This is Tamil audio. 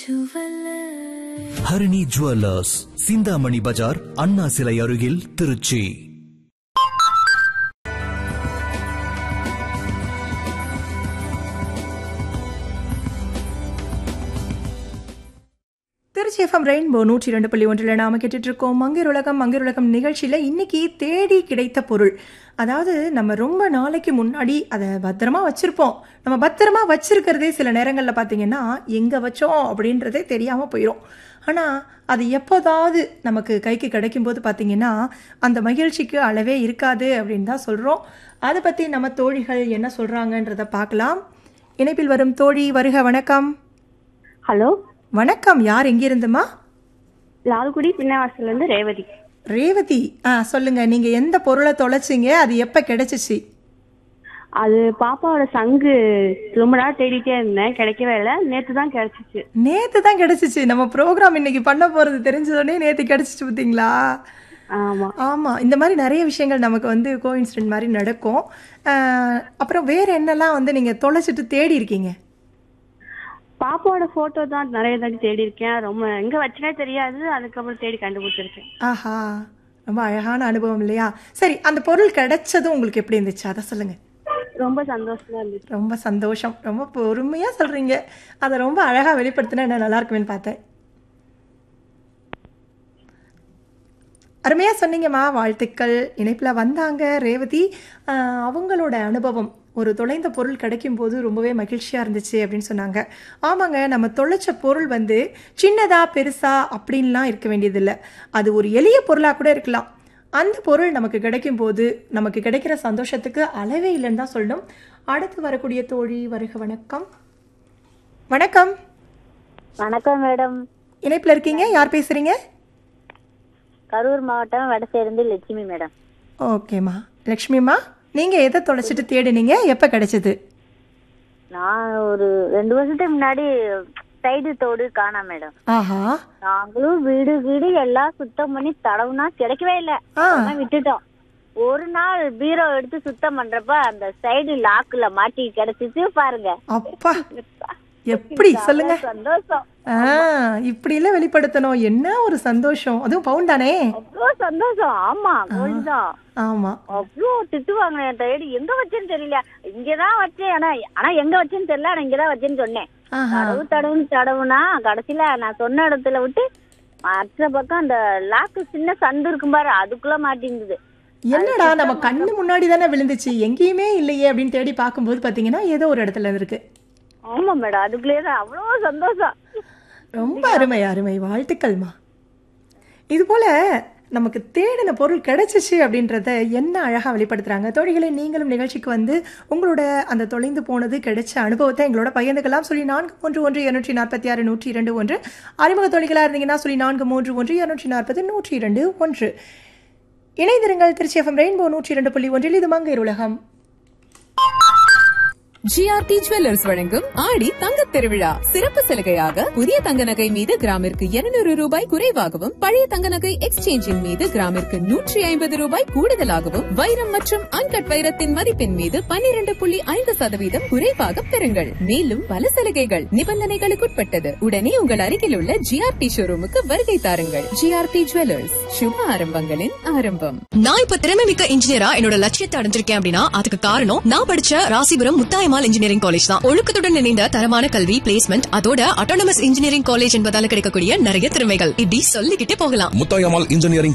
ஜுவல்லர் ஹரிணி ஜுவல்லர்ஸ் சிந்தாமணி பஜார் அண்ணா சிலை அருகில் திருச்சி திருச்சி எஃப்எம் ரெயின்போ நூற்றி ரெண்டு புள்ளி ஒன்றில் நாம கேட்டுட்டு இருக்கோம் மங்கர் உலகம் மங்கர் உலகம் நிகழ்ச்சியில் இன்னைக்கு தேடி கிடைத்த பொருள் அதாவது நம்ம ரொம்ப நாளைக்கு முன்னாடி அதை பத்திரமா வச்சிருப்போம் நம்ம பத்திரமா வச்சிருக்கிறதே சில நேரங்களில் பார்த்தீங்கன்னா எங்கே வச்சோம் அப்படின்றதே தெரியாமல் போயிடும் ஆனால் அது எப்போதாவது நமக்கு கைக்கு கிடைக்கும்போது பார்த்தீங்கன்னா அந்த மகிழ்ச்சிக்கு அளவே இருக்காது அப்படின்னு தான் சொல்கிறோம் அதை பற்றி நம்ம தோழிகள் என்ன சொல்கிறாங்கன்றதை பார்க்கலாம் இணைப்பில் வரும் தோழி வருக வணக்கம் ஹலோ வணக்கம் யார் எங்கிருந்துமா லால்குடி பின்னவாசல்ல இருந்து ரேவதி ரேவதி ஆ சொல்லுங்க நீங்க எந்த பொருளை தொலைச்சிங்க அது எப்ப கிடைச்சிச்சு அது பாப்பாவோட சங்கு ரொம்ப நாள் தேடிட்டே இருந்தேன் கிடைக்கவே இல்லை நேத்து தான் கிடைச்சிச்சு நேத்து தான் கிடைச்சிச்சு நம்ம ப்ரோக்ராம் இன்னைக்கு பண்ண போறது தெரிஞ்சதோடனே நேத்து கிடைச்சிச்சு பார்த்தீங்களா ஆமா ஆமா இந்த மாதிரி நிறைய விஷயங்கள் நமக்கு வந்து கோஇன்சிடென்ட் மாதிரி நடக்கும் ஆஹ், அப்புறம் வேற என்னெல்லாம் வந்து நீங்க தொலைச்சிட்டு தேடி இருக்கீங்க பாப்பாவோட போட்டோ தான் நிறைய தாட்டி தேடி இருக்கேன் ரொம்ப எங்க வச்சனே தெரியாது அதுக்கப்புறம் தேடி கண்டுபிடிச்சிருக்கேன் ஆஹா ரொம்ப அழகான அனுபவம் இல்லையா சரி அந்த பொருள் கிடைச்சதும் உங்களுக்கு எப்படி இருந்துச்சு அதை சொல்லுங்க ரொம்ப சந்தோஷமா இருந்துச்சு ரொம்ப சந்தோஷம் ரொம்ப பொறுமையா சொல்றீங்க அதை ரொம்ப அழகா வெளிப்படுத்தினா என்ன நல்லா இருக்குமேன்னு பார்த்தேன் அருமையா சொன்னீங்கம்மா வாழ்த்துக்கள் இணைப்புல வந்தாங்க ரேவதி ஆஹ், அவங்களோட அனுபவம் ஒரு தொலைந்த பொருள் கிடைக்கும் போது ரொம்பவே மகிழ்ச்சியா இருந்துச்சு அப்படின்னு சொன்னாங்க ஆமாங்க நம்ம தொலைச்ச பொருள் வந்து சின்னதா பெருசா அப்படின்லாம் இருக்க வேண்டியதில்லை அது ஒரு எளிய பொருளா கூட இருக்கலாம் அந்த பொருள் நமக்கு கிடைக்கும் போது நமக்கு கிடைக்கிற சந்தோஷத்துக்கு அளவே இல்லைன்னு தான் சொல்லணும் அடுத்து வரக்கூடிய தோழி வருக வணக்கம் வணக்கம் வணக்கம் மேடம் இணைப்பில் இருக்கீங்க யார் பேசுறீங்க கரூர் மாவட்டம் வடசேர்ந்து லட்சுமி மேடம் ஓகேம்மா லக்ஷ்மிம்மா நீங்க எதை தொலைச்சிட்டு தேடினீங்க எப்ப கிடைச்சது நான் ஒரு ரெண்டு வருஷத்துக்கு முன்னாடி சைடு தோடு காணா மேடம் ஆஹா நாங்களும் வீடு வீடு எல்லாம் சுத்தம் பண்ணி தடவுனா கிடைக்கவே இல்லை ஆ. அதான் விட்டுட்டோம் ஒரு நாள் பீரோ எடுத்து சுத்தம் பண்றப்ப அந்த சைடு லாக்குல மாட்டி கிடைச்சிச்சு பாருங்க அப்பா எப்படி சொல்லுங்க சந்தோஷம் ஆ இப்படி எல்லாம் வெளிப்படுத்தணும் என்ன ஒரு சந்தோஷம் அதுவும் பவுன் தானே அவ்வளோ சந்தோஷம் ஆமா கோல்டு தான் ஆமா அவ்வளோ திட்டுவாங்க என் தேடி எங்க வச்சேன்னு தெரியல இங்கதான் வச்சேன் ஆனா ஆனா எங்க வச்சேன்னு தெரியல ஆனா இங்கதான் வச்சேன்னு சொன்னேன் ஆஹா தடவு தடவுன்னு தடவுனா கடைசியில நான் சொன்ன இடத்துல விட்டு மற்ற பக்கம் அந்த லாக்கு சின்ன சந்து இருக்கும் பாரு அதுக்குள்ள மாட்டிருந்தது என்னடா நம்ம கண்ணு முன்னாடி தானே விழுந்துச்சு எங்கேயுமே இல்லையே அப்படின்னு தேடி பார்க்கும்போது பார்த்தீங்கன்னா ஏதோ ஒரு இடத்துல இருக்கு ஆமா மேடம் அதுக்குள்ளேயே தான் அவ்வளோ சந்தோஷம் ரொம்ப அருமை அருமை வாழ்த்துக்கள்மா இது போல நமக்கு தேடின பொருள் கிடைச்சிச்சு அப்படின்றத என்ன அழகாக வெளிப்படுத்துறாங்க தோழிகளை நீங்களும் நிகழ்ச்சிக்கு வந்து உங்களோட அந்த தொலைந்து போனது கிடைச்ச அனுபவத்தை எங்களோட பகிர்ந்துக்கலாம் சொல்லி நான்கு மூன்று ஒன்று இருநூற்றி நாற்பத்தி ஆறு நூற்றி இரண்டு ஒன்று அறிமுக தோழிகளாக இருந்தீங்கன்னா சொல்லி நான்கு மூன்று ஒன்று இருநூற்றி நாற்பது நூற்றி இரண்டு ஒன்று இணைந்திருங்கள் திருச்சி எஃப்எம் ரெயின்போ நூற்றி இரண்டு புள்ளி ஒன்றில் இது மங்கையர் உலகம் ஜிஆர்டி ஜுவல்லர்ஸ் வழங்கும் ஆடி தங்கத் திருவிழா சிறப்பு சலுகையாக புதிய தங்க நகை மீது கிராமிற்கு 200 ரூபாய் குறைவாகவும் பழைய தங்க நகை எக்ஸ்சேஞ்சின் மீது கிராமிற்கு நூற்றி ஐம்பது ரூபாய் கூடுதலாகவும் வைரம் மற்றும் அன்கட் வைரத்தின் மதிப்பின் மீது 12.5% புள்ளி ஐந்து சதவீதம் குறைவாக பெறுங்கள் மேலும் பல சலுகைகள் நிபந்தனைகளுக்குட்பட்டது உடனே உங்கள் அருகில் உள்ள ஜிஆர்டி ஷோரூமுக்கு வருகை தாருங்கள் ஜிஆர்டி ஜுவல்லர்ஸ் சுப ஆரம்பங்களின் ஆரம்பம் நான் இப்ப திறமை மிக்க இன்ஜினியரா என்னோட லட்சியத்தை அடைஞ்சிருக்கேன் அப்படின்னா அதுக்கு காரணம் நான் படிச்ச ராசிபுரம் முத்தாயமால் இன்ஜினியரிங் காலேஜ் தான் ஒழுக்கத்துடன் இணைந்த தரமான கல்வி பிளேஸ்மெண்ட் அதோட அட்டானமஸ் இன்ஜினியரிங் காலேஜ் என்பதால கிடைக்கக்கூடிய நிறைய திறமைகள் இப்படி சொல்லிக்கிட்டே போகலாம் முத்தாயம்மாள் இன்ஜினியரிங்